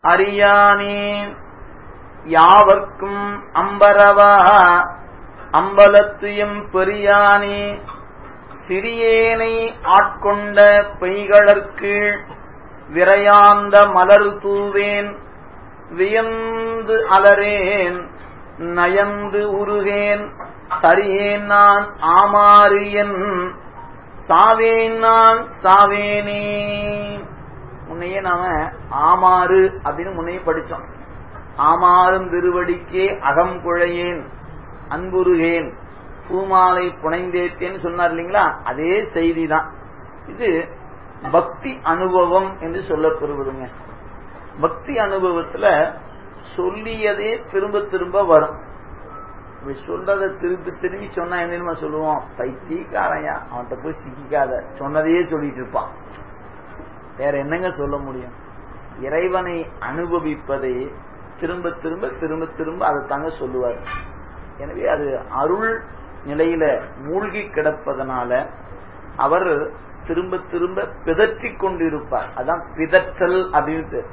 அறியானே யாவர்க்கும் அம்பரவா அம்பலத்துயம் பெரியானே சிறியேனை ஆட்கொண்ட பெய்களற்கீழ் விரையாந்த மலர் தூவேன் வியந்து அலரேன் நயந்து உருகேன் சரியேன் நான் ஆமாறு என் சாவேன் நான் சாவேனே முன்னையே நாம ஆமாறு அப்படின்னு முன்னையே படிச்சோம் ஆமாறும் திருவடிக்கே அகம் குழையேன் அன்புருகேன் பூமாலை புனைந்தேத்தேன்னு சொன்னார் இல்லைங்களா அதே செய்தி தான் இது பக்தி அனுபவம் என்று சொல்லப்பெறுவதுங்க பக்தி அனுபவத்துல சொல்லியதே திரும்ப திரும்ப வரும் இப்படி சொல்றத திருப்பி திரும்பி சொன்னா என்னமா சொல்லுவோம் பைத்தியக்காரையா அவன்கிட்ட போய் சிக்கிக்காத சொன்னதையே சொல்லிட்டு இருப்பான் வேற என்னங்க சொல்ல முடியும் இறைவனை அனுபவிப்பதை திரும்ப திரும்ப திரும்ப திரும்ப அதை தாங்க சொல்லுவார் எனவே அது அருள் நிலையில மூழ்கி கிடப்பதனால அவர் திரும்ப திரும்ப பிதற்றிக் கொண்டிருப்பார் அதான் பிதற்றல் அப்படின்னு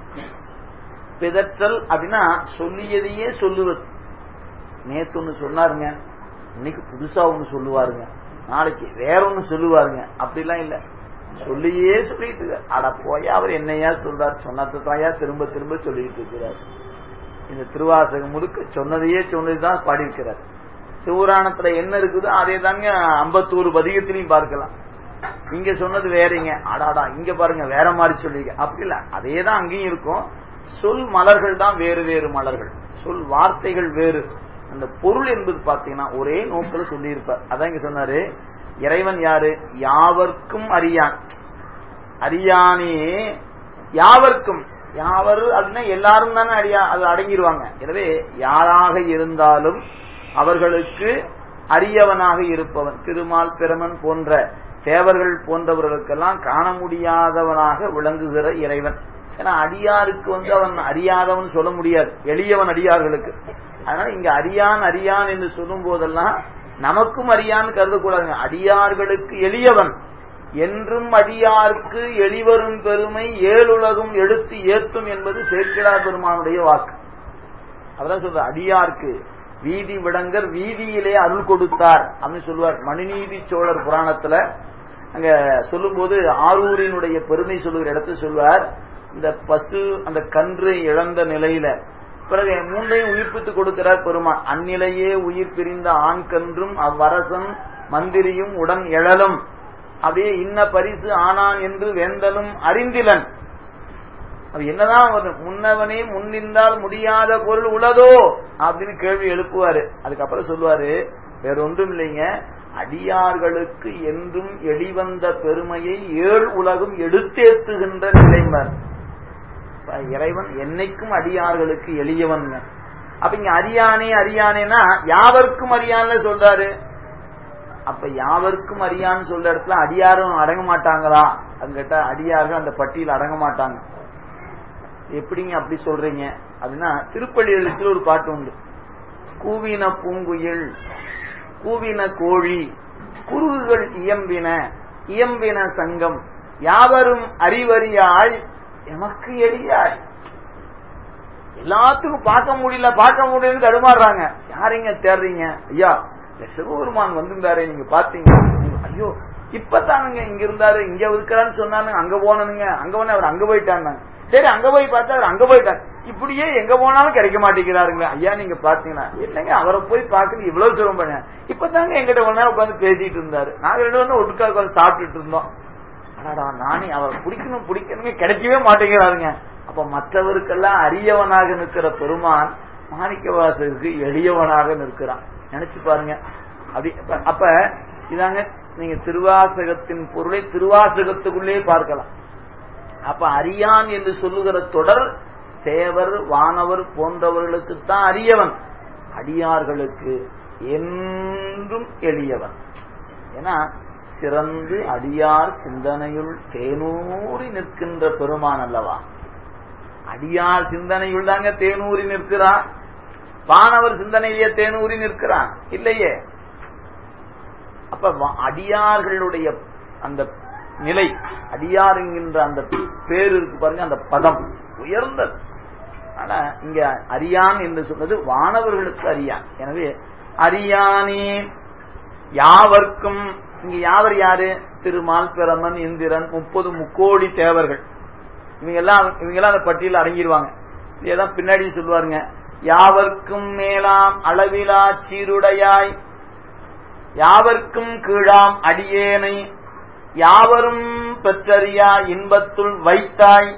பிதற்றல் அப்படின்னா சொல்லியதையே சொல்லுவது நேத்து ஒண்ணு சொன்னாருங்க இன்னைக்கு புதுசா ஒண்ணு சொல்லுவாருங்க நாளைக்கு வேற ஒண்ணு சொல்லுவாருங்க அப்படிலாம் இல்ல சொல்லியே சொல்லிட்டு அட போயா அவர் என்னையா சொல்றார் சொன்னது தாயா திரும்ப திரும்ப சொல்லிட்டு இருக்கிறார் இந்த திருவாசகம் முழுக்க சொன்னதையே சொன்னதுதான் பாடியிருக்கிறார் சிவராணத்துல என்ன இருக்குதோ அதே தாங்க ஐம்பத்தோரு பதிகத்திலையும் பார்க்கலாம் இங்க சொன்னது வேறீங்க அடாடா இங்க பாருங்க வேற மாதிரி சொல்லிங்க அப்படி இல்ல அதே தான் அங்கேயும் இருக்கும் சொல் மலர்கள் தான் வேறு வேறு மலர்கள் சொல் வார்த்தைகள் வேறு அந்த பொருள் என்பது பாத்தீங்கன்னா ஒரே நோக்கில் சொல்லி இருப்பார் அதான் இங்க சொன்னாரு இறைவன் யாரு யாவர்க்கும் அறியான் அறியானே யாவர்க்கும் யாவர் அப்படின்னா எல்லாரும் தானே அறியா அது அடங்கிடுவாங்க எனவே யாராக இருந்தாலும் அவர்களுக்கு அரியவனாக இருப்பவன் திருமால் பிரமன் போன்ற தேவர்கள் போன்றவர்களுக்கெல்லாம் காண முடியாதவனாக விளங்குகிற இறைவன் ஏன்னா அடியாருக்கு வந்து அவன் அறியாதவன் சொல்ல முடியாது எளியவன் அடியார்களுக்கு அதனால இங்க அரியான் அரியான் என்று சொல்லும் போதெல்லாம் நமக்கும் அரியான் கருதக்கூடாதுங்க அடியார்களுக்கு எளியவன் என்றும் அடியார்க்கு எளிவரும் பெருமை ஏழுலகும் எடுத்து ஏத்தும் என்பது சேக்கிழார் பெருமானுடைய வாக்கு அதான் சொல்ற அடியார்க்கு வீதி விடங்கர் வீதியிலே அருள் கொடுத்தார் அப்படின்னு சொல்லுவார் மணிநீதி சோழர் புராணத்துல அங்க சொல்லும் போது ஆரூரினுடைய பெருமை சொல்லுகிற இடத்துல சொல்வார் இந்த பசு அந்த கன்று இழந்த நிலையில பிறகு மூன்றையும் உயிர்ப்பித்து கொடுக்கிறார் பெருமான் அந்நிலையே உயிர் பிரிந்த ஆண் கன்றும் அவ்வரசன் மந்திரியும் உடன் எழலும் அப்படியே இன்ன பரிசு ஆனான் என்று வேந்தலும் அறிந்திலன் அது என்னதான் முன்னவனே முன்னின்றால் முடியாத பொருள் உளதோ அப்படின்னு கேள்வி எழுப்புவாரு அதுக்கப்புறம் சொல்லுவாரு வேற ஒன்றும் இல்லைங்க அடியார்களுக்கு என்றும் எளிவந்த பெருமையை ஏழு உலகம் எடுத்தேத்துகின்ற நிலைமர் இறைவன் என்னைக்கும் அடியார்களுக்கு எளியவன் அப்ப இங்க அரியானே அரியானேனா யாவருக்கும் அறியான்ல சொல்றாரு அப்ப யாவருக்கும் அறியான்னு சொல்ற இடத்துல அடியாரும் அடங்க மாட்டாங்களா அப்படின்னு கேட்டா அடியார்கள் அந்த பட்டியல் அடங்க மாட்டாங்க எப்படிங்க அப்படி சொல்றீங்க அப்படின்னா திருப்பள்ளி எழுத்துல ஒரு பாட்டு உண்டு கூவின பூங்குயில் கூவின கோழி குருகுகள் இயம்பின இயம்பின சங்கம் யாவரும் அறிவறியாய் எமக்கு எளியாய் எல்லாத்துக்கும் பார்க்க முடியல பார்க்க முடியலன்னு தடுமாறுறாங்க யாரைங்க தேடுறீங்க ஐயா இந்த சிவபெருமான் வந்திருந்தாரு நீங்க பாத்தீங்க ஐயோ இப்பதானுங்க இங்க இருந்தாரு இங்க இருக்கிறான்னு சொன்னானுங்க அங்க போனனுங்க அங்க போன அவர் அங்க போயிட்டாங்க சரி அங்க போய் பார்த்தா அவர் அங்க போயிட்டார் இப்படியே எங்க போனாலும் கிடைக்க மாட்டேங்கிறாருங்களே ஐயா நீங்க பாத்தீங்கன்னா இல்லைங்க அவரை போய் பார்க்கணும் இவ்வளவு தூரம் பண்ண இப்பதாங்க எங்கிட்ட ஒன்னா உட்காந்து பேசிட்டு இருந்தாரு நாங்க ரெண்டு வந்து ஒட்டுக்கா உட்காந்து சாப்பிட்டுட்டு இருந்தோம் ஆனாடா நானே அவரை பிடிக்கணும் பிடிக்கணுங்க கிடைக்கவே மாட்டேங்கிறாருங்க அப்ப மற்றவருக்கெல்லாம் அரியவனாக நிற்கிற பெருமான் மாணிக்கவாசருக்கு எளியவனாக நிற்கிறான் நினைச்சு பாருங்க அப்படி அப்ப இதாங்க நீங்க திருவாசகத்தின் பொருளை திருவாசகத்துக்குள்ளே பார்க்கலாம் அப்ப அரியான் என்று சொல்லுகிற தொடர் தேவர் வானவர் போன்றவர்களுக்கு தான் அரியவன் அடியார்களுக்கு என்றும் எளியவன் ஏன்னா சிறந்து அடியார் சிந்தனையுள் தேனூறி நிற்கின்ற பெருமான் அல்லவா அடியார் சிந்தனையுள் தாங்க தேனூறி நிற்கிறான் வானவர் சிந்தனையிலேயே தேனூறி நிற்கிறான் இல்லையே அப்ப அடியார்களுடைய அந்த நிலை அடியார் என்கின்ற அந்த பேர் இருக்கு பாருங்க அந்த பதம் உயர்ந்தது ஆனா இங்க அரியான் என்று சொன்னது வானவர்களுக்கு அரியான் எனவே அரியானே யாவர்க்கும் இங்க யாவர் யாரு திருமால் பிரமன் இந்திரன் முப்பது முக்கோடி தேவர்கள் இவங்க எல்லாம் இவங்க எல்லாம் அந்த பட்டியல் அடங்கிடுவாங்க இதேதான் பின்னாடி சொல்லுவாருங்க யாவர்க்கும் மேலாம் அளவிலா சீருடையாய் யாவர்க்கும் கீழாம் அடியேனை யாவரும் பெற்றறியா இன்பத்துள் வைத்தாய்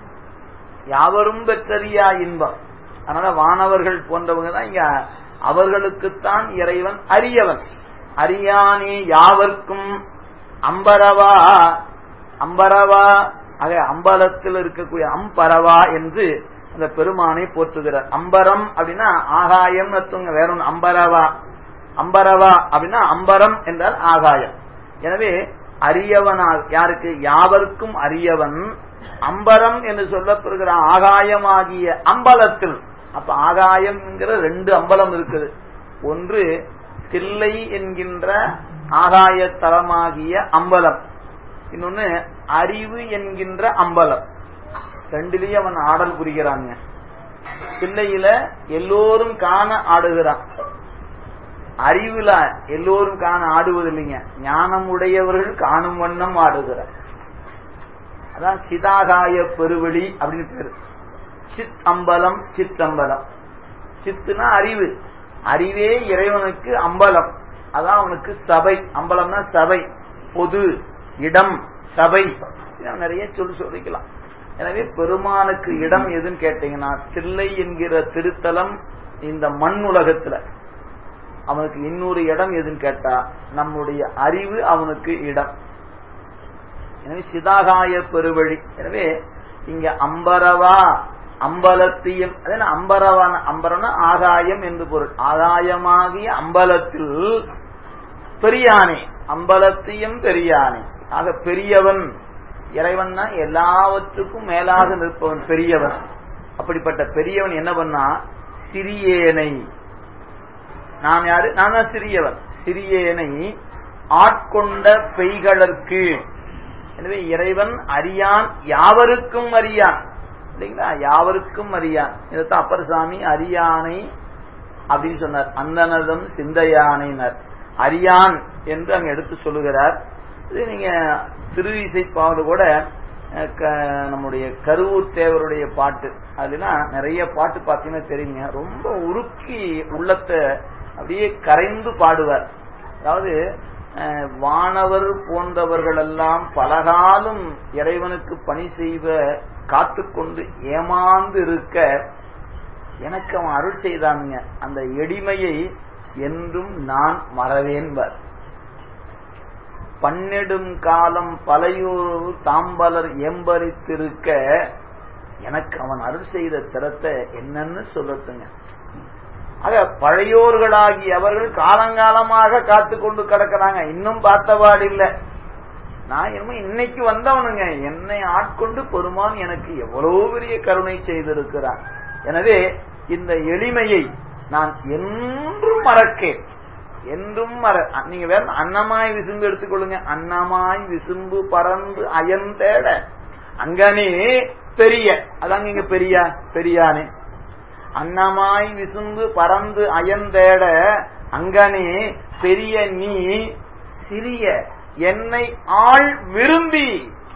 யாவரும் பெற்றறியா இன்பம் அதனால வானவர்கள் போன்றவங்க தான் இங்க அவர்களுக்குத்தான் இறைவன் அரியவன் அரியானே யாவர்க்கும் அம்பரவா அம்பரவா ஆக அம்பலத்தில் இருக்கக்கூடிய அம்பரவா என்று அந்த பெருமானை போற்றுகிறார் அம்பரம் அப்படின்னா ஆகாயம் வேற ஒன்று அம்பரவா அம்பரவா அப்படின்னா அம்பரம் என்றால் ஆகாயம் எனவே அரியவனால் யாருக்கு யாவர்க்கும் அரியவன் அம்பரம் என்று சொல்லப்படுகிற ஆகாயமாகிய அம்பலத்தில் அப்ப ஆகாயம்ங்கிற ரெண்டு அம்பலம் இருக்குது ஒன்று தில்லை என்கின்ற ஆகாய தலமாகிய அம்பலம் இன்னொன்னு அறிவு என்கின்ற அம்பலம் ரெண்டுலயும் அவன் ஆடல் புரிகிறாங்க தில்லையில எல்லோரும் காண ஆடுகிறான் அறிவுல எல்லோரும் காண ஆடுவது இல்லைங்க ஞானம் உடையவர்கள் காணும் வண்ணம் ஆடுகிறார் அதான் சிதாகாய பெருவெளி அப்படின்னு பேரு சித் அம்பலம் சித்தம்பலம் சித்துனா அறிவு அறிவே இறைவனுக்கு அம்பலம் அதான் அவனுக்கு சபை அம்பலம்னா சபை பொது இடம் சபை நிறைய சொல்லி சொல்லிக்கலாம் எனவே பெருமானுக்கு இடம் எதுன்னு கேட்டீங்கன்னா தில்லை என்கிற திருத்தலம் இந்த மண் உலகத்துல அவனுக்கு இன்னொரு இடம் எதுன்னு கேட்டா நம்முடைய அறிவு அவனுக்கு இடம் எனவே சிதாகாய பெருவழி எனவே இங்க அம்பரவா அம்பலத்தையும் அதே அம்பரவான அம்பரம்னா ஆகாயம் என்று பொருள் ஆகாயமாகிய அம்பலத்தில் பெரியானே அம்பலத்தையும் பெரியானே ஆக பெரியவன் இறைவன்னா எல்லாவற்றுக்கும் மேலாக நிற்பவன் பெரியவன் அப்படிப்பட்ட பெரியவன் என்ன பண்ணா சிறியேனை நான் யாரு நான் தான் சிறியவன் சிறியேனை ஆட்கொண்ட பெய்களற்கு எனவே இறைவன் அறியான் யாவருக்கும் அறியான் இல்லைங்களா யாவருக்கும் அறியான் இதைத்தான் அப்பர் சாமி அரியானை அப்படின்னு சொன்னார் அந்தனதம் சிந்தையானைனர் அரியான் என்று அங்க எடுத்து சொல்லுகிறார் இது நீங்க திரு இசைப்பாவில் கூட நம்முடைய கருவூர் தேவருடைய பாட்டு அதுனா நிறைய பாட்டு பார்த்தீங்கன்னா தெரியுங்க ரொம்ப உருக்கி உள்ளத்தை அப்படியே கரைந்து பாடுவார் அதாவது வானவர் போன்றவர்கள் எல்லாம் பலகாலம் இறைவனுக்கு பணி செய்வ காத்துக்கொண்டு ஏமாந்து இருக்க எனக்கு அவன் அருள் செய்தானுங்க அந்த எளிமையை என்றும் நான் மறவேன்பர் பன்னெடும் காலம் பலையூர் தாம்பலர் எம்பரித்திருக்க எனக்கு அவன் அருள் செய்த திறத்தை என்னன்னு சொல்லட்டுங்க ஆக பழையோர்களாகி அவர்கள் காலங்காலமாக காத்து கொண்டு கிடக்கிறாங்க இன்னும் பார்த்தவாடு இல்லை நான் என்னமோ இன்னைக்கு வந்தவனுங்க என்னை ஆட்கொண்டு பெருமான் எனக்கு எவ்வளவு பெரிய கருணை செய்திருக்கிறான் எனவே இந்த எளிமையை நான் என்றும் மறக்கேன் என்றும் மற நீங்க வேற அன்னமாய் விசும்பு எடுத்துக்கொள்ளுங்க அன்னமாய் விசும்பு பறந்து அயன் தேட அங்கனே பெரிய அதாங்க இங்க பெரியா பெரியானே அன்னமாய் விசும்பு பறந்து அயன் தேட அங்கனே பெரிய நீ சிறிய என்னை ஆள் விரும்பி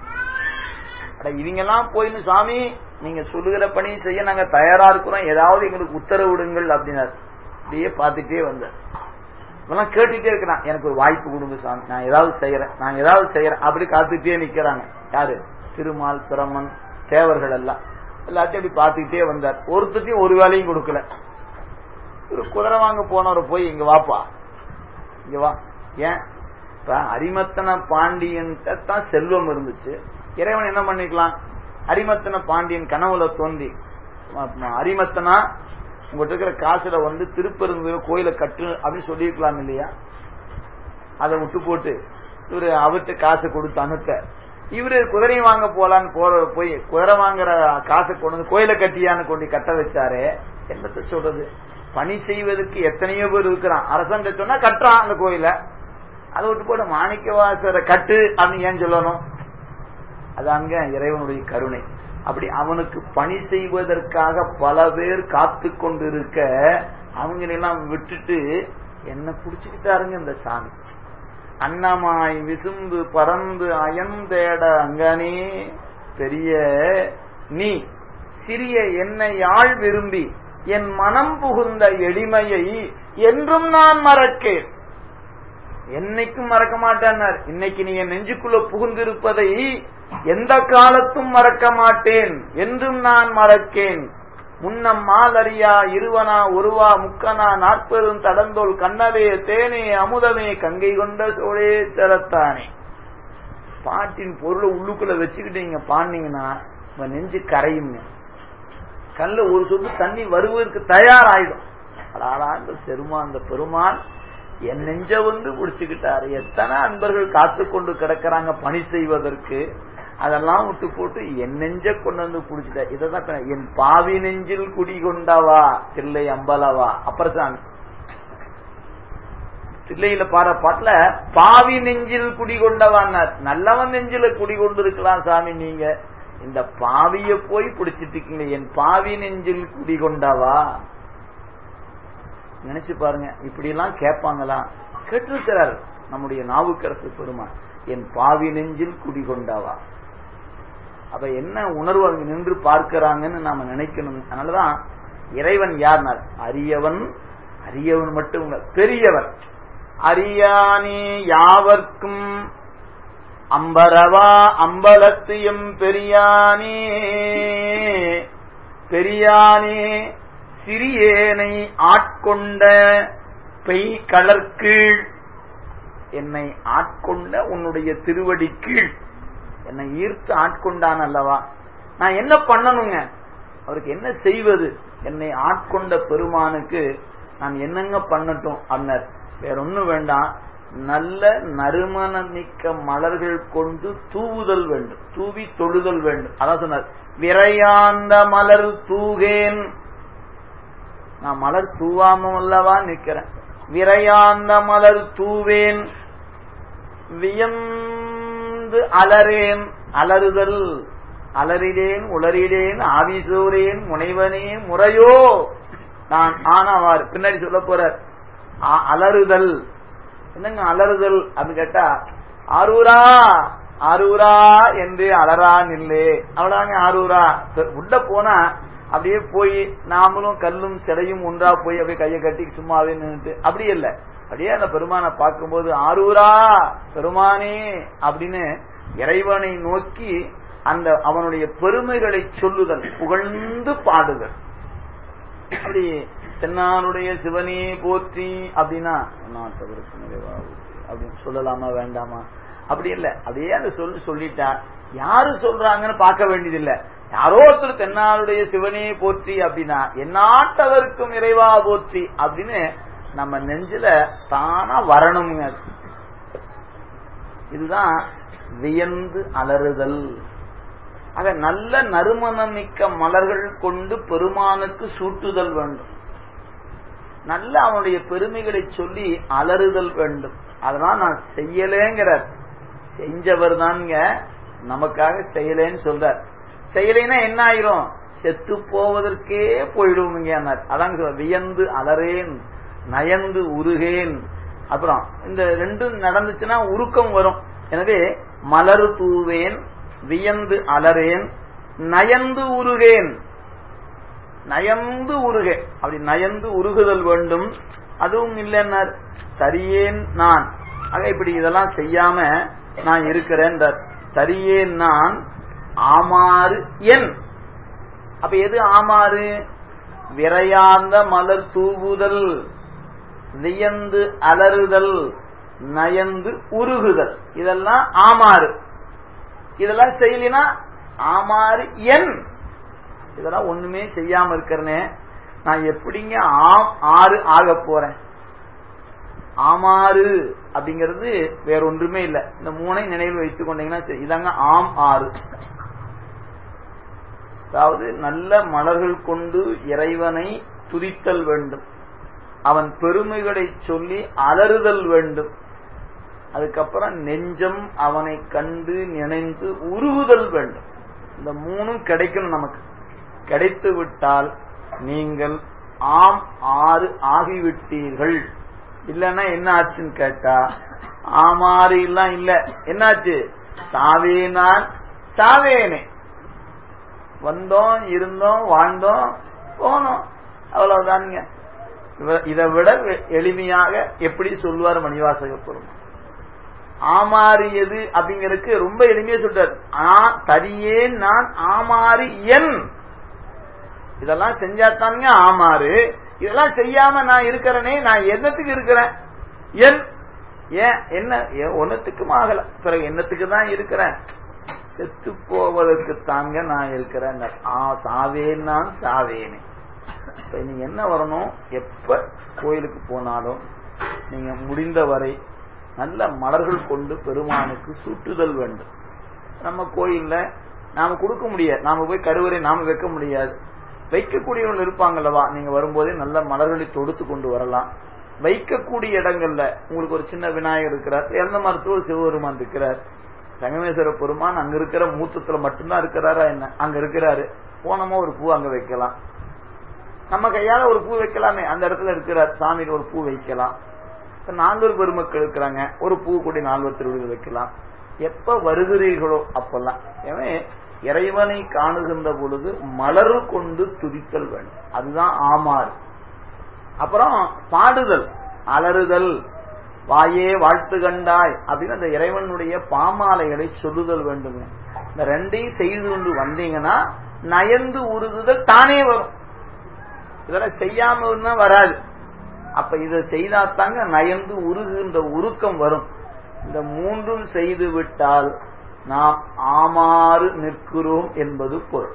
இவங்கெல்லாம் போயின்னு சாமி நீங்க சொல்லுகிற பணி செய்ய நாங்க தயாரா இருக்கிறோம் ஏதாவது எங்களுக்கு உத்தரவு விடுங்கள் அப்படின்னாரு அப்படியே பார்த்துட்டே வந்தார் இதெல்லாம் கேட்டுட்டே இருக்கிறான் எனக்கு ஒரு வாய்ப்பு கொடுங்க சாமி நான் ஏதாவது செய்யறேன் நான் ஏதாவது செய்யறேன் அப்படி காத்துட்டே நிக்கிறாங்க யாரு திருமால் பிரமன் தேவர்கள் எல்லாம் எல்லாத்தையும் அப்படி பார்த்துக்கிட்டே வந்தார் ஒருத்தத்தையும் ஒரு வேலையும் கொடுக்கல ஒரு குதிரை வாங்க போனவரை போய் இங்க வாப்பா இங்க வா ஏன் இப்ப அரிமத்தன பாண்டியன்ட்ட தான் செல்வம் இருந்துச்சு இறைவன் என்ன பண்ணிக்கலாம் அரிமத்தன பாண்டியன் கனவுல தோன்றி அரிமத்தனா உங்கள்கிட்ட இருக்கிற காசுல வந்து திருப்பெருங்குற கோயில கட்டு அப்படின்னு சொல்லியிருக்கலாம் இல்லையா அதை விட்டு போட்டு இவரு அவர்கிட்ட காசு கொடுத்து அனுப்ப இவரு குதிரை வாங்க போலான்னு போற போய் குதிரை வாங்குற காசை கொண்டு வந்து கோயில கட்டியான்னு கொண்டு கட்ட வச்சாரு என்னத்த சொல்றது பணி செய்வதற்கு எத்தனையோ பேர் இருக்கிறான் அரசங்க சொன்னா கட்டுறான் அந்த கோயில அதை விட்டு போட்டு மாணிக்க வாசரை கட்டு அப்படின்னு ஏன் சொல்லணும் அதாங்க இறைவனுடைய கருணை அப்படி அவனுக்கு பணி செய்வதற்காக பல பேர் காத்து கொண்டிருக்க அவங்களெல்லாம் விட்டுட்டு என்ன புடிச்சுக்கிட்டாருங்க இந்த சாமி அன்னமாய் விசும்பு பறந்து அயந்தேட அங்கனே பெரிய நீ சிறிய என்னை யாழ் விரும்பி என் மனம் புகுந்த எளிமையை என்றும் நான் மறக்கேன் என்னைக்கும் மறக்க மாட்டார் இன்னைக்கு நீ என் நெஞ்சுக்குள்ள புகுந்திருப்பதை எந்த காலத்தும் மறக்க மாட்டேன் என்றும் நான் மறக்கேன் முன்னம் மாலரியா இருவனா ஒருவா முக்கனா நாற்பெரும் தடந்தோல் கண்ணவே தேனே அமுதமே கங்கை கொண்ட சோழே தரத்தானே பாட்டின் பொருளை உள்ளுக்குள்ள வச்சுக்கிட்டு நீங்க பாடினீங்கன்னா உங்க நெஞ்சு கரையுங்க கல்ல ஒரு சொட்டு தண்ணி வருவதற்கு தயாராயிடும் அடாடா இந்த பெருமான் அந்த பெருமான் என் நெஞ்ச வந்து பிடிச்சுக்கிட்டாரு எத்தனை அன்பர்கள் காத்து கொண்டு கிடக்கிறாங்க பணி செய்வதற்கு அதெல்லாம் விட்டு போட்டு என் நெஞ்ச கொண்டு வந்து பிடிச்சிட்ட இதான் என் பாவி நெஞ்சில் குடிகொண்டவா தில்லை அம்பலவா அப்புறம் சாமி தில்லையில பாடுற பாட்டுல பாவி நெஞ்சில் குடிகொண்டவான்னார் நல்லவன் நெஞ்சில குடிகொண்டு இருக்கலாம் சாமி நீங்க இந்த பாவிய போய் பிடிச்சிட்டு இருக்கீங்க என் பாவி நெஞ்சில் குடிகொண்டவா நினைச்சு பாருங்க இப்படி எல்லாம் கேட்பாங்களா கேட்டிருக்கிறார் நம்முடைய நாவுக்கரசு பெருமான் என் பாவி நெஞ்சில் குடிகொண்டாவா அப்ப என்ன உணர்வு அங்க நின்று பார்க்கிறாங்கன்னு நாம நினைக்கணும் அதனாலதான் இறைவன் யார்னார் அரியவன் அரியவன் மட்டும் இல்ல பெரியவர் அரியானே யாவர்க்கும் அம்பரவா அம்பலத்து எம் பெரியானே பெரியானே சிறியேனை ஆட்கொண்ட பெய் கலர்கீழ் என்னை ஆட்கொண்ட உன்னுடைய திருவடி கீழ் என்னை ஈர்த்து ஆட்கொண்டான் அல்லவா நான் என்ன பண்ணணுங்க அவருக்கு என்ன செய்வது என்னை ஆட்கொண்ட பெருமானுக்கு நான் என்னங்க பண்ணட்டும் அன்னர் வேற ஒண்ணும் வேண்டாம் நல்ல நறுமணமிக்க மலர்கள் கொண்டு தூவுதல் வேண்டும் தூவி தொழுதல் வேண்டும் அதான் சொன்னார் விரையாந்த மலர் தூகேன் நான் மலர் தூவாம அல்லவா நிக்கிறேன் விரையாந்த மலர் தூவேன் வியந்து அலரேன் அலறுதல் அலறிடேன் உளறிடேன் ஆவிசோரேன் முனைவனே முறையோ நான் ஆனவார் பின்னாடி சொல்ல போற அலறுதல் என்னங்க அலறுதல் அப்படின்னு கேட்டா ஆரூரா ஆரூரா என்று அலறான் இல்லே அவ்வளவுதாங்க ஆரூரா உள்ள போனா அப்படியே போய் நாமளும் கல்லும் சிலையும் ஒன்றா போய் அப்படியே கையை கட்டி சும்மாவே நின்றுட்டு அப்படி இல்ல அப்படியே அந்த பெருமானை பார்க்கும்போது ஆரூரா பெருமானே அப்படின்னு இறைவனை நோக்கி அந்த அவனுடைய பெருமைகளை சொல்லுதல் புகழ்ந்து பாடுதல் அப்படி தென்னாருடைய சிவனே போற்றி அப்படின்னா நாட்டவருக்கு நிறைவா அப்படின்னு சொல்லலாமா வேண்டாமா அப்படி இல்ல அப்படியே அந்த சொல்லு சொல்லிட்டா யாரு சொல்றாங்கன்னு பார்க்க வேண்டியது இல்ல யாரோ ஒருத்தர் தென்னாருடைய சிவனே போற்றி அப்படின்னா எந்நாட்டவருக்கும் இறைவா போற்றி அப்படின்னு நம்ம நெஞ்சில தானா வரணுங்க இதுதான் வியந்து அலறுதல் ஆக நல்ல நறுமணமிக்க மலர்கள் கொண்டு பெருமானுக்கு சூட்டுதல் வேண்டும் நல்ல அவனுடைய பெருமைகளை சொல்லி அலறுதல் வேண்டும் அதெல்லாம் நான் செய்யலேங்கிறார் செஞ்சவர் தான்ங்க நமக்காக செய்யலேன்னு சொல்றார் செய்யலைன்னா என்ன ஆயிரும் செத்து போவதற்கே போயிடுவோங்க அதாங்க வியந்து அலறேன் நயந்து உருகேன் அப்புறம் இந்த ரெண்டும் நடந்துச்சுன்னா உருக்கம் வரும் எனவே மலர் தூவேன் வியந்து அலறேன் நயந்து உருகேன் நயந்து உருக அப்படி நயந்து உருகுதல் வேண்டும் அதுவும் இல்லைன்னார் தரியேன் நான் ஆக இப்படி இதெல்லாம் செய்யாம நான் இருக்கிறேன் தரியேன் நான் ஆமாறு என் அப்ப எது ஆமாறு விரையார்ந்த மலர் தூவுதல் வியந்து அலறுதல் நயந்து உருகுதல் இதெல்லாம் ஆமாறு இதெல்லாம் செய்யலினா ஆமாறு என் இதெல்லாம் ஒண்ணுமே செய்யாம இருக்கிறனே நான் எப்படிங்க ஆம் ஆறு ஆக போறேன் ஆமாறு அப்படிங்கிறது வேற ஒன்றுமே இல்லை இந்த மூனை நினைவில் வைத்துக் கொண்டீங்கன்னா சரி இதாங்க ஆம் ஆறு அதாவது நல்ல மலர்கள் கொண்டு இறைவனை துதித்தல் வேண்டும் அவன் பெருமைகளை சொல்லி அலறுதல் வேண்டும் அதுக்கப்புறம் நெஞ்சம் அவனை கண்டு நினைந்து உருகுதல் வேண்டும் இந்த மூணும் கிடைக்கணும் நமக்கு கிடைத்து விட்டால் நீங்கள் ஆம் ஆறு ஆகிவிட்டீர்கள் இல்லன்னா என்ன ஆச்சுன்னு கேட்டா ஆமாறு எல்லாம் இல்ல என்னாச்சு சாவே நான் சாவேனே வந்தோம் இருந்தோம் வாழ்ந்தோம் போனோம் அவ்வளவுதானுங்க இதை விட எளிமையாக எப்படி சொல்வார் மணிவாசக பெருமா ஆமாறியது அப்படிங்கறதுக்கு ரொம்ப எளிமையா சொல்றாரு தரியே நான் ஆமாறு என் இதெல்லாம் செஞ்சாத்தானுங்க ஆமாறு இதெல்லாம் செய்யாம நான் இருக்கிறேனே நான் என்னத்துக்கு இருக்கிறேன் என் ஏன் என்ன ஒன்னத்துக்கும் ஆகல பிறகு என்னத்துக்கு தான் இருக்கிறேன் செத்து போவதற்கு தாங்க நான் இருக்கிறேன் சாவேன் நான் சாவேனே இப்ப நீங்க என்ன வரணும் எப்ப கோயிலுக்கு போனாலும் நீங்க முடிந்தவரை நல்ல மலர்கள் கொண்டு பெருமானுக்கு சூட்டுதல் வேண்டும் நம்ம கோயில்ல நாம கொடுக்க முடியாது நாம போய் கருவறை நாம வைக்க முடியாது வைக்கக்கூடியவர்கள் இருப்பாங்கல்லவா நீங்க வரும்போதே நல்ல மலர்களை தொடுத்து கொண்டு வரலாம் வைக்கக்கூடிய இடங்கள்ல உங்களுக்கு ஒரு சின்ன விநாயகர் இருக்கிறார் இறந்த மருத்துவர் சிவபெருமான் இருக்கிறார் சங்கமேஸ்வர பெருமான் அங்க இருக்கிற மூத்தத்துல மட்டும்தான் இருக்கிறாரா என்ன அங்க இருக்கிறாரு போனமோ ஒரு பூ அங்க வைக்கலாம் நம்ம கையால ஒரு பூ வைக்கலாமே அந்த இடத்துல இருக்கிறார் சாமிக்கு ஒரு பூ வைக்கலாம் நால்வர் பெருமக்கள் இருக்கிறாங்க ஒரு பூ கூடி நால்வர் திருவிழா வைக்கலாம் எப்ப வருகிறீர்களோ அப்பெல்லாம் எனவே இறைவனை காணுகின்ற பொழுது மலர் கொண்டு துதித்தல் வேண்டும் அதுதான் ஆமாறு அப்புறம் பாடுதல் அலறுதல் வாயே வாழ்த்து கண்டாய் அப்படின்னு அந்த இறைவனுடைய பாமாலைகளை சொல்லுதல் வேண்டும் இந்த ரெண்டையும் செய்து கொண்டு வந்தீங்கன்னா நயந்து உருகுதல் தானே வரும் இதெல்லாம் செய்யாம வராது அப்ப இதை செய்தாத்தாங்க நயந்து உருகுகின்ற உருக்கம் வரும் இந்த மூன்றும் செய்து விட்டால் நாம் ஆமாறு நிற்கிறோம் என்பது பொருள்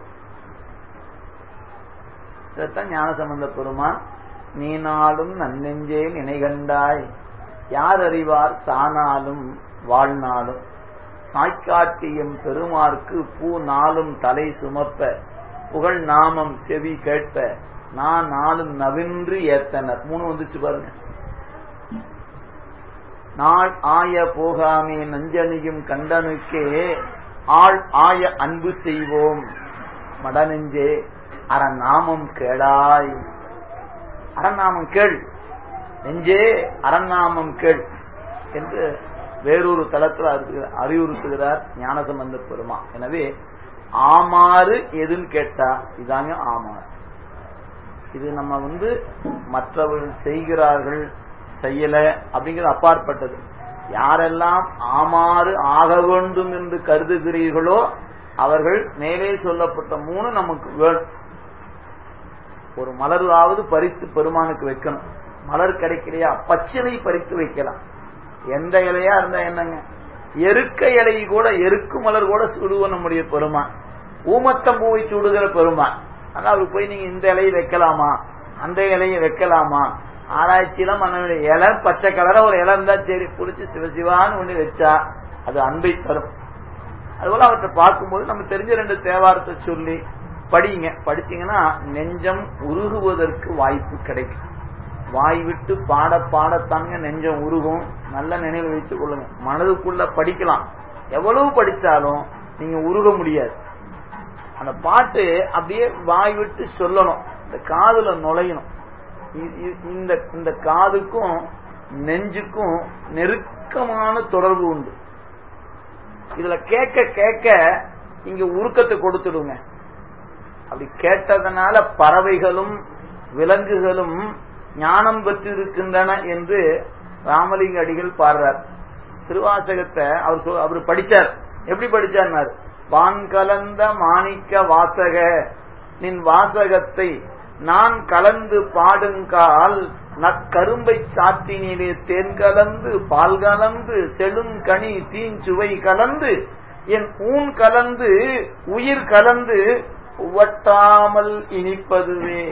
இதைத்தான் ஞானசம்பந்த பெருமான் நீ நாளும் நன்னெஞ்சே நினைகண்டாய் யார் அறிவார் தானாலும் வாழ்நாளும் சாய்க்காட்டியம் பெருமார்க்கு பூ நாளும் தலை சுமப்ப புகழ் நாமம் செவி கேட்ப நான் நாளும் நவின்று ஏத்தனர் மூணு வந்துச்சு பாருங்க நாள் ஆய போகாமே நஞ்சனியும் கண்டனுக்கே ஆள் ஆய அன்பு செய்வோம் மடநெஞ்சே அறநாமம் கேளாய் அறநாமம் கேள் நெஞ்சே அறநாமம் கேள் என்று வேறொரு தளத்தில் அறிவுறுத்துகிறார் ஞானசம்பந்த பெருமா எனவே ஆமாறு எதுன்னு கேட்டா இதாங்க ஆமாறு இது நம்ம வந்து மற்றவர்கள் செய்கிறார்கள் செய்யல அப்படிங்கிறது அப்பாற்பட்டது யாரெல்லாம் ஆமாறு ஆக வேண்டும் என்று கருதுகிறீர்களோ அவர்கள் மேலே சொல்லப்பட்ட மூணு நமக்கு வேணும் ஒரு மலராவது பறித்து பெருமானுக்கு வைக்கணும் மலர் கிடைக்கலையா பச்சிலை பறித்து வைக்கலாம் எந்த இலையா இருந்தா என்னங்க எருக்க இலை கூட எருக்கு மலர் கூட சுடுவ நம்முடைய பெருமான் ஊமத்தம் பூவை சுடுகிற பெருமான் ஆனா அவருக்கு போய் நீங்க இந்த இலையை வைக்கலாமா அந்த இலையை வைக்கலாமா ஆராய்ச்சியெல்லாம் பண்ண இலை பச்சை கலர ஒரு இலை இருந்தா சரி புடிச்சு சிவசிவான்னு ஒண்ணு வச்சா அது அன்பை தரும் அதுபோல அவற்றை பார்க்கும்போது நம்ம தெரிஞ்ச ரெண்டு தேவாரத்தை சொல்லி படிங்க படிச்சீங்கன்னா நெஞ்சம் உருகுவதற்கு வாய்ப்பு கிடைக்கும் வாய் விட்டு பாட பாடத்தாங்க நெஞ்சம் உருகும் நல்ல நினைவு வைத்துக் கொள்ளுங்க மனதுக்குள்ள படிக்கலாம் எவ்வளவு படிச்சாலும் நீங்க உருக முடியாது அந்த பாட்டு அப்படியே வாய் விட்டு சொல்லணும் இந்த காதுல நுழையணும் இந்த இந்த காதுக்கும் நெஞ்சுக்கும் நெருக்கமான தொடர்பு உண்டு இதுல கேட்க கேட்க இங்க உருக்கத்தை கொடுத்துடுங்க அப்படி கேட்டதனால பறவைகளும் விலங்குகளும் ஞானம் பெற்றிருக்கின்றன என்று ராமலிங்க அடிகள் பாடுறார் திருவாசகத்தை அவர் அவர் படிச்சார் எப்படி படிச்சார் வான் கலந்த மாணிக்க வாசக நின் வாசகத்தை நான் கலந்து பாடுங்கால் நற்கரும்பை சாத்தினிலே தேன் கலந்து பால் கலந்து செழும் கனி தீஞ்சுவை கலந்து என் ஊன் கலந்து உயிர் கலந்து உவட்டாமல் இனிப்பதுவே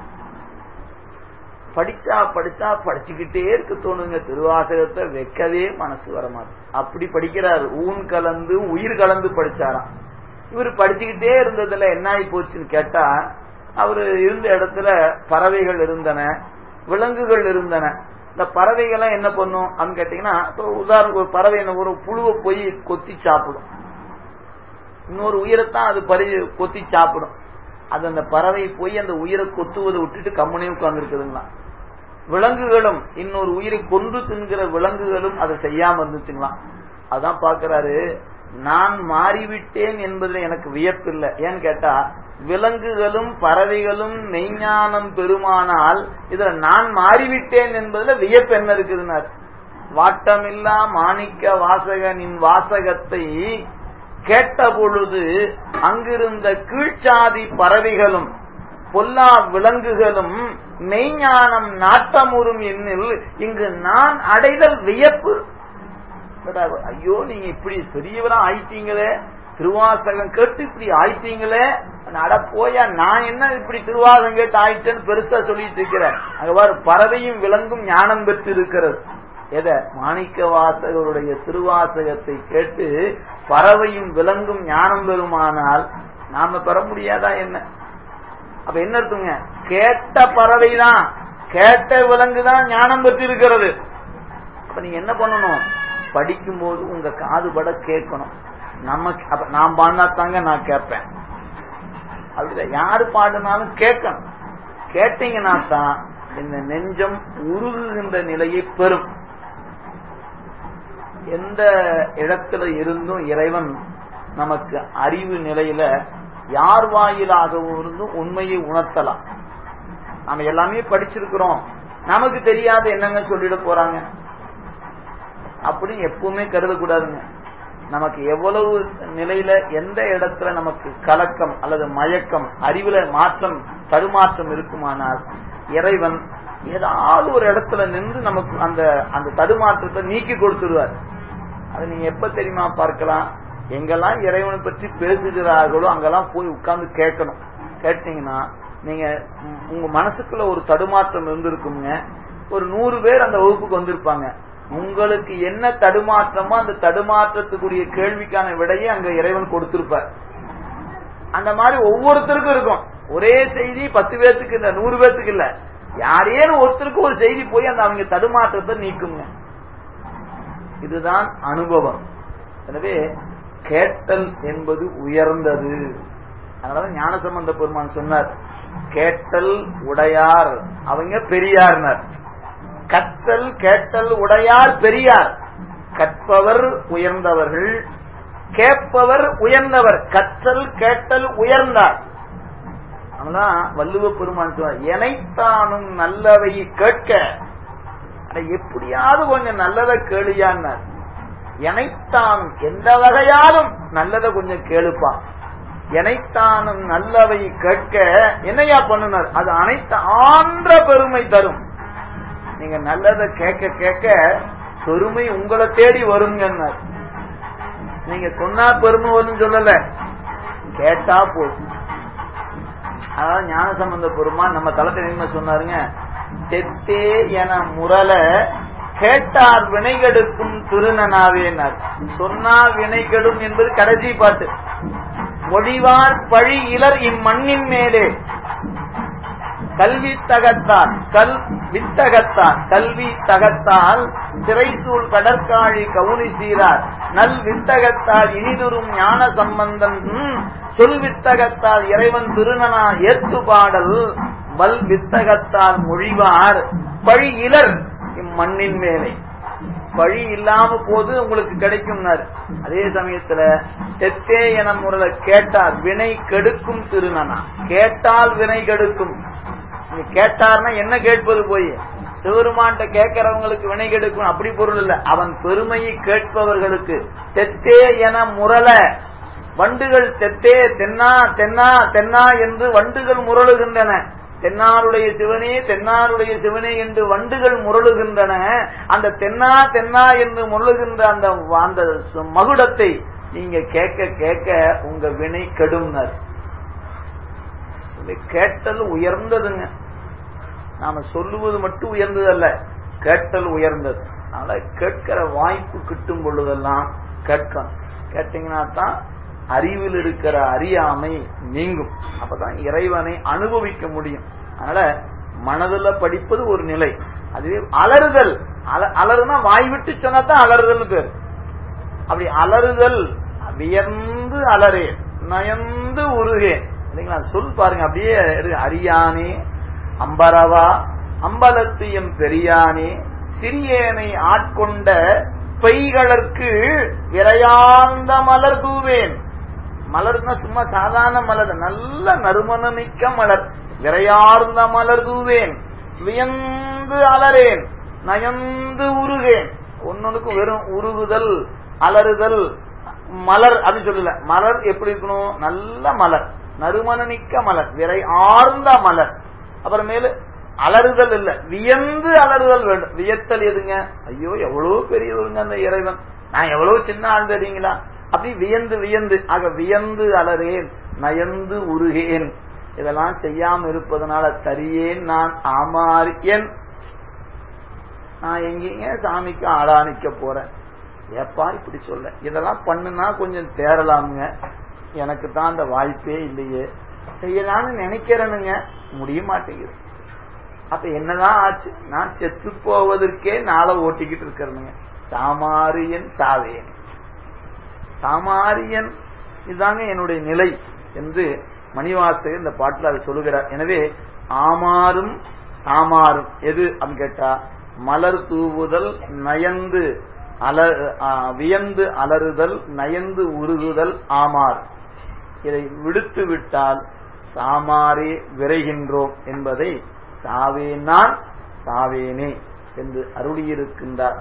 படிச்சா படிச்சா படிச்சுக்கிட்டே இருக்க தோணுங்க திருவாசகத்தை வைக்கவே மனசு வரமாது அப்படி படிக்கிறார் ஊன் கலந்து உயிர் கலந்து படிச்சாராம் இவர் படிச்சுக்கிட்டே இருந்ததுல என்ன ஆகி போச்சுன்னு கேட்டா அவரு இருந்த இடத்துல பறவைகள் இருந்தன விலங்குகள் இருந்தன இந்த பறவைகள்லாம் என்ன பண்ணும் அப்படின்னு கேட்டீங்கன்னா இப்போ உதாரணத்துக்கு ஒரு பறவை என்ன ஒரு புழுவை போய் கொத்தி சாப்பிடும் இன்னொரு உயிரைத்தான் அது பறி கொத்தி சாப்பிடும் அது அந்த பறவை போய் அந்த உயிரை கொத்துவதை விட்டுட்டு கம்முனே உட்கார்ந்து இருக்குதுங்களா விலங்குகளும் இன்னொரு உயிரை கொன்று தின்கிற விலங்குகளும் அதை செய்யாம இருந்துச்சுங்களாம் அதான் பாக்குறாரு நான் மாறிவிட்டேன் என்பதுல எனக்கு வியப்பு இல்லை ஏன்னு கேட்டா விலங்குகளும் பறவைகளும் மெய்ஞானம் பெருமானால் இதுல நான் மாறிவிட்டேன் என்பதுல வியப்பு என்ன இருக்குதுன்னார் வாட்டமில்லா மாணிக்க வாசகனின் வாசகத்தை கேட்ட பொழுது அங்கிருந்த கீழ்ச்சாதி பறவைகளும் பொல்லா விலங்குகளும் மெய்ஞானம் நாட்டமுறும் எண்ணில் இங்கு நான் அடைதல் வியப்பு ஐயோ நீங்க இப்படி பெரியவரா ஆயிட்டீங்களே திருவாசகம் கேட்டு இப்படி ஆயிட்டீங்களே அட போயா நான் என்ன இப்படி திருவாசகம் கேட்டு ஆயிட்டேன்னு பெருசா சொல்லிட்டு இருக்கிறேன் அங்க பாரு பறவையும் விலங்கும் ஞானம் பெற்று இருக்கிறது எத மாணிக்க வாசகருடைய திருவாசகத்தை கேட்டு பறவையும் விலங்கும் ஞானம் பெறுமானால் நாம பெற முடியாதா என்ன அப்ப என்ன இருக்குங்க கேட்ட பறவை தான் கேட்ட விலங்கு தான் ஞானம் பெற்று இருக்கிறது அப்ப நீங்க என்ன பண்ணணும் படிக்கும் போது உங்க காது பட கேட்கணும் நம்ம நான் பாடினா தாங்க நான் கேட்பேன் அப்படிதான் யாரு பாடினாலும் கேட்கணும் கேட்டீங்கன்னா தான் இந்த நெஞ்சம் உருகுகின்ற நிலையை பெறும் எந்த இடத்துல இருந்தும் இறைவன் நமக்கு அறிவு நிலையில யார் வாயிலாகவும் இருந்தும் உண்மையை உணர்த்தலாம் நாம எல்லாமே படிச்சிருக்கிறோம் நமக்கு தெரியாத என்னங்க சொல்லிட போறாங்க அப்படி எப்பவுமே கருதக்கூடாதுங்க நமக்கு எவ்வளவு நிலையில எந்த இடத்துல நமக்கு கலக்கம் அல்லது மயக்கம் அறிவுல மாற்றம் தடுமாற்றம் இருக்குமானால் இறைவன் ஏதாவது ஒரு இடத்துல நின்று நமக்கு அந்த அந்த தடுமாற்றத்தை நீக்கி கொடுத்துருவார் அதை நீங்க எப்ப தெரியுமா பார்க்கலாம் எங்கெல்லாம் இறைவனை பற்றி பேசுகிறார்களோ அங்கெல்லாம் போய் உட்கார்ந்து கேட்கணும் கேட்டீங்கன்னா நீங்க உங்க மனசுக்குள்ள ஒரு தடுமாற்றம் இருந்திருக்குங்க ஒரு நூறு பேர் அந்த வகுப்புக்கு வந்திருப்பாங்க உங்களுக்கு என்ன தடுமாற்றமோ அந்த தடுமாற்றத்துக்குரிய கேள்விக்கான விடையை அங்க இறைவன் கொடுத்திருப்பார் அந்த மாதிரி ஒவ்வொருத்தருக்கும் இருக்கும் ஒரே செய்தி பத்து பேர்த்துக்கு இல்ல நூறு பேர்த்துக்கு இல்ல யாரேனும் ஒருத்தருக்கு ஒரு செய்தி போய் அந்த அவங்க தடுமாற்றத்தை நீக்குங்க இதுதான் அனுபவம் எனவே கேட்டல் என்பது உயர்ந்தது அதனால ஞானசம்பந்த பெருமான் சொன்னார் கேட்டல் உடையார் அவங்க பெரியார்னர் கற்றல் கேட்டல் உடையார் பெரியார் கற்பவர் உயர்ந்தவர்கள் கேட்பவர் உயர்ந்தவர் கற்றல் கேட்டல் உயர்ந்தார் அதனால வள்ளுவ பெருமான் சொல்வார் எனைத்தானும் நல்லவை கேட்க எப்படியாவது கொஞ்சம் நல்லதை கேளியான்னார் எனைத்தானும் எந்த வகையாலும் நல்லதை கொஞ்சம் கேளுப்பான் எனைத்தானும் நல்லவை கேட்க என்னையா பண்ணுனார் அது அனைத்து ஆன்ற பெருமை தரும் நீங்க நல்லதை கேட்க கேட்க பெருமை உங்களை தேடி வருங்கன்னார் நீங்க சொன்னா பெருமை வரும்னு சொல்லல கேட்டா போதும் அதாவது ஞான சம்பந்த பெருமான் நம்ம தளத்தில் என்ன சொன்னாருங்க தெத்தே என முரல கேட்டார் வினைகெடுக்கும் திருநனாவேனார் சொன்னால் வினைகெடும் என்பது கடைசி பாட்டு மொழிவார் பழி இலர் இம்மண்ணின் மேலே கல்வி தகத்தால் கல் வித்தகத்தால் கல்வி தகத்தால் திரைசூழ் கடற்காழி கவுனி சீரார் நல் வித்தகத்தால் இனிதுரும் ஞான சம்பந்தன் சொல் வித்தகத்தால் இறைவன் திருநனா ஏத்து பாடல் வல் வித்தகத்தால் மொழிவார் பழி இலர் இம்மண்ணின் மேலே வழி இல்லாம போது உங்களுக்கு கிடைக்கும்னாரு அதே சமயத்துல தெத்தே என முறையில கேட்டார் வினை கெடுக்கும் திருநனா கேட்டால் வினை கெடுக்கும் நீங்க கேட்டார்னா என்ன கேட்பது போய் சிவருமான்ட்ட கேட்கிறவங்களுக்கு வினை கெடுக்கும் அப்படி பொருள் இல்ல அவன் பெருமையை கேட்பவர்களுக்கு தெத்தே என முரள வண்டுகள் தெத்தே தென்னா தென்னா தென்னா என்று வண்டுகள் முரளுகின்றன தென்னாருடைய சிவனே தென்னாருடைய சிவனே என்று வண்டுகள் முரளுகின்றன அந்த தென்னா தென்னா என்று முரளுகின்ற அந்த அந்த மகுடத்தை நீங்க கேட்க கேட்க உங்க வினை கெடும்னர் கேட்டல் உயர்ந்ததுங்க நாம சொல்லுவது மட்டும் உயர்ந்ததல்ல கேட்டல் உயர்ந்தது அதனால கேட்கிற வாய்ப்பு கிட்டும் பொழுதெல்லாம் கேட்கணும் கேட்டீங்கன்னா தான் அறிவில் இருக்கிற அறியாமை நீங்கும் அப்பதான் இறைவனை அனுபவிக்க முடியும் அதனால மனதுல படிப்பது ஒரு நிலை அதுவே அலறுதல் அல- அலறுனா வாய் விட்டு சொன்னாதான் அலறுதல்னு பேர் அப்படி அலறுதல் வியந்து அலறேன் நயந்து உருகேன் இல்லைங்களா சொல் பாருங்க அப்படியே இருக்கு. அரியானே அம்பரவா அம்பலத்தியம் பெரியானே சிறியேனை ஆட்கொண்ட பெய்களற்கு விரையார்ந்த மலர் தூவேன் மலர்னா சும்மா சாதாரண மலர் நல்ல நறுமணமிக்க மலர் விரையார்ந்த மலர் தூவேன் வியந்து அலறேன் நயந்து உருகேன் ஒன்னொன்னுக்கும் வெறும் உருகுதல் அலறுதல் மலர் அப்படின்னு சொல்லல மலர் எப்படி இருக்கணும் நல்ல மலர் நறுமணமிக்க மலர் விரை ஆர்ந்த மலர் அப்புறமேலு அலறுதல் இல்ல வியந்து அலறுதல் வேண்டும் வியத்தல் எதுங்க ஐயோ எவ்வளவு பெரியவருங்க அந்த இறைவன் நான் எவ்வளவு சின்ன ஆள் தெரியுங்களா அப்படி வியந்து வியந்து ஆக வியந்து அலறேன் நயந்து உருகேன் இதெல்லாம் செய்யாம இருப்பதனால தரியேன் நான் ஆமாரியன் நான் எங்கேங்க சாமிக்கு ஆளானிக்க போறேன் ஏப்பா இப்படி சொல்ல இதெல்லாம் பண்ணுனா கொஞ்சம் தேறலாமுங்க எனக்கு தான் அந்த வாய்ப்பே இல்லையே செய்யலாம்னு நினைக்கிறேனுங்க முடிய மாட்டேங்குது அப்ப என்னதான் ஆச்சு நான் செத்து போவதற்கே நாளை ஓட்டிக்கிட்டு இருக்கிறேனுங்க சாமாரியன் சாவேன் சாமாரியன் இதுதாங்க என்னுடைய நிலை என்று மணிவாசகர் இந்த பாட்டில் அதை சொல்லுகிறார் எனவே ஆமாறும் சாமாறும் எது அப்படின்னு கேட்டா மலர் தூவுதல் நயந்து அல ஆ, வியந்து அலறுதல் நயந்து உருகுதல் ஆமார் இதை விடுத்து விட்டால் சாமாரே விரைகின்றோம் என்பதை சாவேன் நான் சாவேனே என்று அருளியிருக்கின்றார்